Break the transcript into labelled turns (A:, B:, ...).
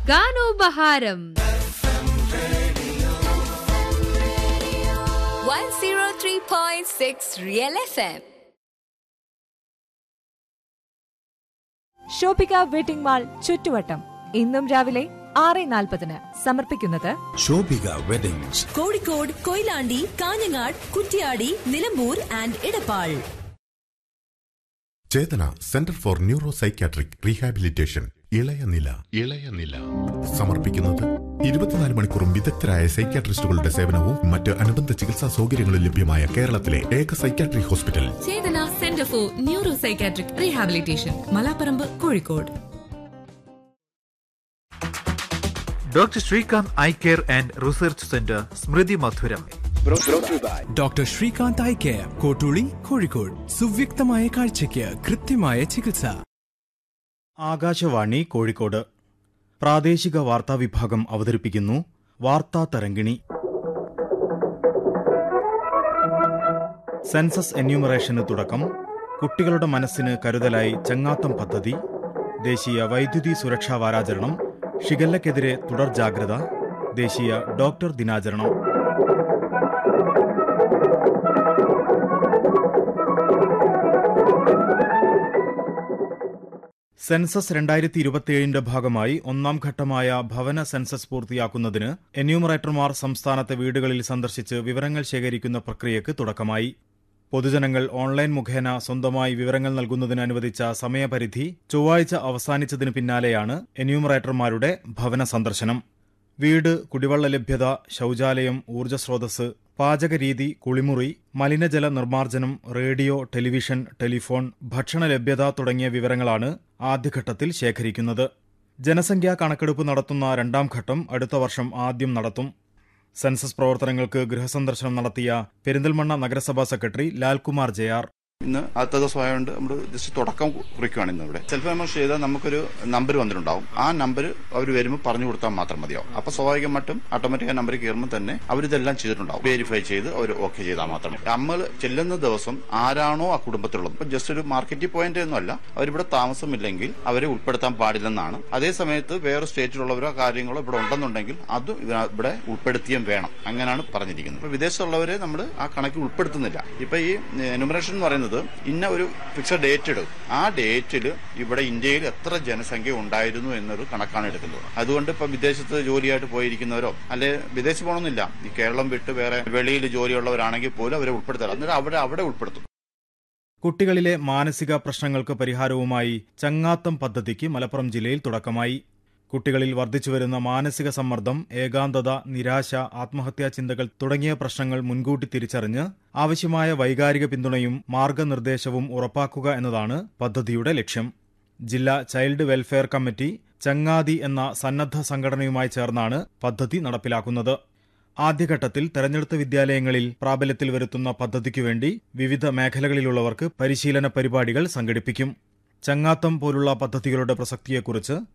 A: ഗാനോപഹാരം
B: 103.6 Real FM.
C: Shobika wedding mall ചുറ്റുവട്ടം ഇന്നും രാവിലെ ആറ് നാൽപ്പതിന് സമർപ്പിക്കുന്നത്
D: Shobika weddings
E: Kozhikode Koyilandy Kanhangad Kuttiady Nilambur and Edappal
D: Chetana centre for neuro psychiatric rehabilitation ഇളയ നില ഇളയ നില സമർപ്പിക്കുന്നത് ഇരുപത്തിനാല് മണിക്കൂറും വിദഗ്ധരായ സൈക്യാട്രിസ്റ്റുകളുടെ സേവനവും മറ്റ് അനുബന്ധ ചികിത്സാ സൗകര്യങ്ങളും ലഭ്യമായ കേരളത്തിലെ ഏക psychiatry hospital
F: Chetana centre for neuro psychiatric rehabilitation Malaparamba Kozhikode
G: doctor Srikanth eye care and research centre സ്മൃതി മധുരം
H: doctor Srikanth eye care Kottooli Kozhikode സുവ്യക്തമായ കാഴ്ചയ്ക്ക് കൃത്യമായ ചികിത്സ
I: ആകാശവാണി കോഴിക്കോട് പ്രാദേശിക വാർത്താ വിഭാഗം അവതരിപ്പിക്കുന്നു വാർത്താ തരംഗിണി സെൻസസ് എന്യൂമറേഷന് തുടക്കം കുട്ടികളുടെ മനസ്സിന് കരുതലായി ചങ്ങാത്തം പദ്ധതി ദേശീയ വൈദ്യുതി സുരക്ഷാ വാരാചരണം ഷിഗല്ലയ്ക്കെതിരെ തുടർ ജാഗ്രത ദേശീയ ഡോക്ടർ ദിനാചരണം സെൻസസ് രണ്ടായിരത്തി ഇരുപത്തിയേഴിന്റെ ഭാഗമായി ഒന്നാം ഘട്ടമായ ഭവന സെൻസസ് പൂർത്തിയാക്കുന്നതിന് എന്യൂമറേറ്റർമാർ സംസ്ഥാനത്തെ വീടുകളിൽ സന്ദർശിച്ച് വിവരങ്ങൾ ശേഖരിക്കുന്ന പ്രക്രിയയ്ക്ക് തുടക്കമായി പൊതുജനങ്ങൾ ഓൺലൈൻ മുഖേന സ്വന്തമായി വിവരങ്ങൾ നൽകുന്നതിന് അനുവദിച്ച സമയപരിധി ചൊവ്വാഴ്ച അവസാനിച്ചതിന് പിന്നാലെയാണ് എന്യൂമറേറ്റർമാരുടെ ഭവന സന്ദർശനം വീട് കുടിവെള്ള ലഭ്യത ശൌചാലയം ഊർജ്ജസ്രോതസ് പാചകരീതി കുളിമുറി മലിനജല നിർമ്മാർജ്ജനം റേഡിയോ ടെലിവിഷൻ ടെലിഫോൺ ഭക്ഷണ ലഭ്യത തുടങ്ങിയ വിവരങ്ങളാണ് ആദ്യഘട്ടത്തിൽ ശേഖരിക്കുന്നത് ജനസംഖ്യാ കണക്കെടുപ്പ് നടത്തുന്ന രണ്ടാം ഘട്ടം അടുത്ത വർഷം ആദ്യം നടത്തും സെൻസസ് പ്രവർത്തനങ്ങൾക്ക് ഗൃഹസന്ദർശനം നടത്തിയ പെരിന്തൽമണ്ണ നഗരസഭാ സെക്രട്ടറി ലാൽകുമാർ ജെ ആർ
J: ഇന്ന് അടുത്ത ദിവസമായതുകൊണ്ട് നമ്മൾ ജസ്റ്റ് തുടക്കം കുറിക്കുകയാണ് ഇന്ന് ഇവിടെ സെൽഫ് മെമ്പർ ചെയ്താൽ നമുക്കൊരു നമ്പർ വന്നിട്ടുണ്ടാവും ആ നമ്പർ അവർ വരുമ്പോൾ പറഞ്ഞു കൊടുത്താൽ മാത്രം മതിയാവും അപ്പൊ സ്വാഭാവികമായിട്ടും ഓട്ടോമാറ്റിക് ആ നമ്പർ കയറുമ്പോൾ തന്നെ അവരിതെല്ലാം ചെയ്തിട്ടുണ്ടാവും വെരിഫൈ ചെയ്ത് അവർ ഓക്കെ ചെയ്താൽ മാത്രം മതി. നമ്മൾ ചെല്ലുന്ന ദിവസം ആരാണോ ആ കുടുംബത്തിലുള്ളത് ഇപ്പൊ ജസ്റ്റ് ഒരു മാർക്കറ്റിംഗ് പോയിന്റ് ഒന്നുമല്ല അവരിവിടെ താമസമില്ലെങ്കിൽ അവരെ ഉൾപ്പെടുത്താൻ പാടില്ലെന്നാണ് അതേ സമയത്ത് വേറെ സ്റ്റേറ്റിലുള്ളവരോ കാര്യങ്ങളോ ഇവിടെ ഉണ്ടെന്നുണ്ടെങ്കിൽ അതും ഇവ- ഇവിടെ ഉൾപ്പെടുത്തിയും വേണം അങ്ങനെയാണ് പറഞ്ഞിരിക്കുന്നത് ഇപ്പൊ വിദേശത്തുള്ളവരെ നമ്മൾ ആ കണക്കിൽ ഉൾപ്പെടുത്തുന്നില്ല ഇപ്പൊ ഈ എനുമറേഷൻ എന്ന് പറയുന്നത് ഇന്ന ഒരു ഫിക്സഡ് ഡേറ്റ് ഇടും ആ ഡേറ്റിൽ ഇവിടെ ഇന്ത്യയിൽ എത്ര ജനസംഖ്യ ഉണ്ടായിരുന്നു എന്നൊരു കണക്കാണ് എടുക്കുന്നത് അതുകൊണ്ട് ഇപ്പൊ വിദേശത്ത് ജോലിയായിട്ട് പോയിരിക്കുന്നവരോ അല്ലെ വിദേശത്ത് പോകണമെന്നില്ല ഈ കേരളം വിട്ട് വേറെ വെളിയിൽ ജോലിയുള്ളവരാണെങ്കിൽ പോലും അവരെ ഉൾപ്പെടുത്താറ് അന്നേരം അവിടെ അവിടെ ഉൾപ്പെടുത്തും
I: കുട്ടികളിലെ മാനസിക പ്രശ്നങ്ങൾക്ക് പരിഹാരവുമായി ചങ്ങാത്തം പദ്ധതിക്ക് മലപ്പുറം ജില്ലയിൽ തുടക്കമായി കുട്ടികളിൽ വർദ്ധിച്ചുവരുന്ന മാനസിക സമ്മർദ്ദം ഏകാന്തത നിരാശ ആത്മഹത്യാ ചിന്തകൾ തുടങ്ങിയ പ്രശ്നങ്ങൾ മുൻകൂട്ടി തിരിച്ചറിഞ്ഞ് ആവശ്യമായ വൈകാരിക പിന്തുണയും മാർഗനിർദ്ദേശവും ഉറപ്പാക്കുക എന്നതാണ് പദ്ധതിയുടെ ലക്ഷ്യം ജില്ലാ ചൈൽഡ് വെൽഫെയർ കമ്മിറ്റി ചങ്ങാതി എന്ന സന്നദ്ധ സംഘടനയുമായി ചേർന്നാണ് പദ്ധതി നടപ്പിലാക്കുന്നത് ആദ്യഘട്ടത്തിൽ തെരഞ്ഞെടുത്ത വിദ്യാലയങ്ങളിൽ പ്രാബല്യത്തിൽ വരുത്തുന്ന പദ്ധതിക്കു വേണ്ടി വിവിധ മേഖലകളിലുള്ളവർക്ക് പരിശീലന പരിപാടികൾ സംഘടിപ്പിക്കും ചങ്ങാത്തം പോലുള്ള പദ്ധതികളുടെ പ്രസക്തിയെക്കുറിച്ച്